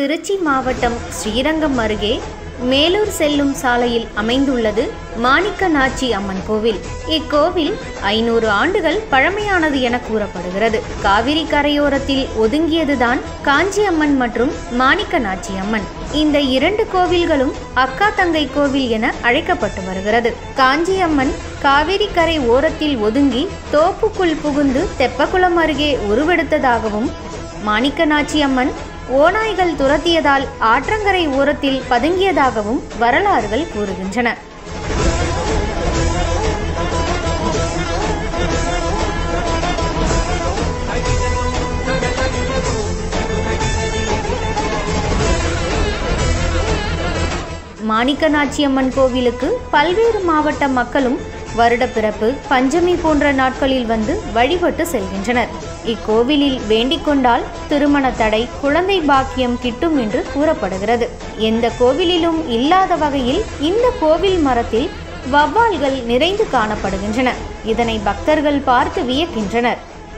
திருச்சி மாவட்டம் ஸ்ரீரங்கம் அருகே மேலூர் செல்லும் சாலையில் அமைந்துள்ளது மாணிக்க நாச்சி அம்மன் கோவில் இக்கோவில் ஐநூறு ஆண்டுகள் பழமையானது என கூறப்படுகிறது காவிரி கரையோரத்தில் ஒதுங்கியதுதான் காஞ்சி அம்மன் மற்றும் மாணிக்க நாச்சி அம்மன் இந்த இரண்டு கோவில்களும் அக்கா தங்கை கோவில் என அழைக்கப்பட்டு வருகிறது காஞ்சி அம்மன் காவிரி கரை ஓரத்தில் ஒதுங்கி தோப்புக்குள் புகுந்து தெப்பக்குளம் அருகே உருவெடுத்ததாகவும் மாணிக்கநாச்சி அம்மன் ஓநாய்கள் துரத்தியதால் ஆற்றங்கரை ஓரத்தில் பதுங்கியதாகவும் வரலாறுகள் கூறுகின்றன மாணிக்கநாச்சியம்மன் கோவிலுக்கு பல்வேறு மாவட்ட மக்களும் வருடப்பிறப்பு பஞ்சமி போன்ற நாட்களில் வந்து வழிபட்டு செல்கின்றனர் இக்கோவிலில் வேண்டிக் கொண்டால் திருமண தடை குழந்தை பாக்கியம் கிட்டும் என்று கூறப்படுகிறது எந்த கோவிலிலும் இல்லாத வகையில் இந்த கோவில் மரத்தில் வவ்வால்கள் நிறைந்து காணப்படுகின்றன இதனை பக்தர்கள் பார்த்து வியக்கின்றனர்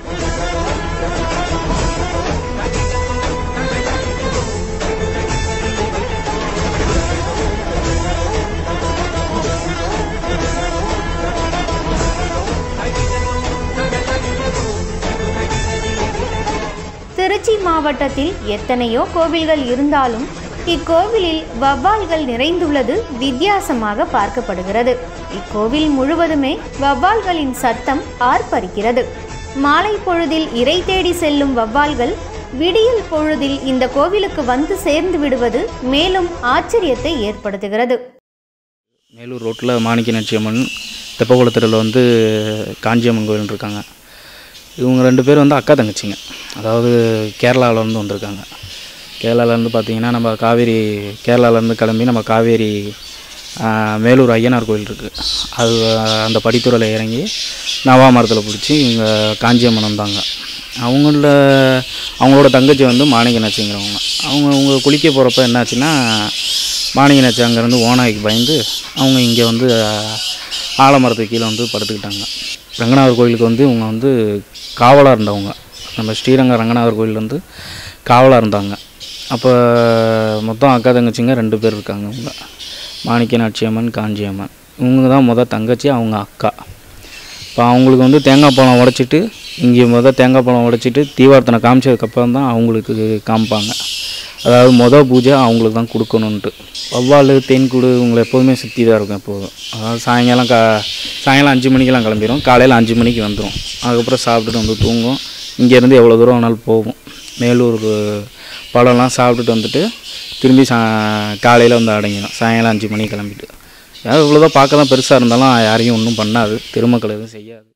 திருச்சி மாவட்டத்தில் எத்தனையோ கோவில்கள் இருந்தாலும் இக்கோவிலில் வவ்வால்கள் நிறைந்துள்ளது வித்தியாசமாக பார்க்கப்படுகிறது இக்கோவில் முழுவதுமே வவ்வால்களின் சத்தம் ஆர்ப்பரிக்கிறது மாலை பொழுதில் இறை தேடி செல்லும் வவ்வால்கள் விடியல் பொழுதில் இந்த கோவிலுக்கு வந்து சேர்ந்து விடுவது மேலும் ஆச்சரியத்தை ஏற்படுத்துகிறது மேலூர் ரோட்டில் மாணிக்க அம்மன் தெப்பக்குளத்தில் வந்து காஞ்சியம்மன் கோயில் இருக்காங்க இவங்க ரெண்டு பேரும் வந்து அக்கா தங்கச்சிங்க அதாவது கேரளாவிலேருந்து வந்திருக்காங்க கேரளாவிலேருந்து பார்த்தீங்கன்னா நம்ம காவேரி கேரளாவிலேருந்து கிளம்பி நம்ம காவேரி ஆ, மேலூர் ஐயனார் கோயில் இருக்குது அது அந்த படித்துறையில் இறங்கி நவா மரத்தில் பிடிச்சி இங்கே காஞ்சியம்மன் வந்தாங்க அவங்கள அவங்களோட தங்கச்சி வந்து மாணிக்க நச்சிங்கிறவங்க அவங்க அவங்க குளிக்க போகிறப்ப என்னாச்சுன்னா மாணிக்க நச்சி அங்கேருந்து ஓனாய்க்கு பயந்து அவங்க இங்கே வந்து ஆலமரத்துக்கு கீழே வந்து படுத்துக்கிட்டாங்க ரங்கநாதர் கோயிலுக்கு வந்து இவங்க வந்து காவலாக இருந்தவங்க நம்ம ஸ்ரீரங்கம் ரங்கநாதர் கோயில் வந்து காவலாக இருந்தாங்க அப்போ மொத்தம் அக்கா தங்கச்சிங்க ரெண்டு பேர் இருக்காங்க இவங்க மாணிக்க நாச்சியம்மன் காஞ்சியம்மன் இவங்க தான் மொதல் தங்கச்சி அவங்க அக்கா இப்போ அவங்களுக்கு வந்து தேங்காய் பழம் உடைச்சிட்டு இங்கே மொதல் தேங்காய் பழம் உடைச்சிட்டு தீவார்த்தனை காமிச்சதுக்கப்புறம் தான் அவங்களுக்கு காமிப்பாங்க அதாவது மொதல் பூஜை அவங்களுக்கு தான் கொடுக்கணுன்ட்டு வவ்வால் தேன்கூடு இவங்களை எப்போதுமே சுற்றி தான் இருக்கும் எப்போதும் அதாவது சாயங்காலம் கா சாயங்காலம் அஞ்சு மணிக்கெல்லாம் கிளம்பிடும் காலையில் அஞ்சு மணிக்கு வந்துடும் அதுக்கப்புறம் சாப்பிட்டுட்டு வந்து தூங்கும் இங்கேருந்து எவ்வளோ தூரம் வேணாலும் போகும் மேலூர் பழம்லாம் சாப்பிட்டுட்டு வந்துட்டு திரும்பி சா காலையில் வந்து அடங்கிடும் சாயங்காலம் அஞ்சு மணிக்கு கிளம்பிட்டு அதாவது இவ்வளோதான் பார்க்க தான் பெருசாக இருந்தாலும் யாரையும் ஒன்றும் பண்ணாது திருமக்கள் எதுவும் செய்யாது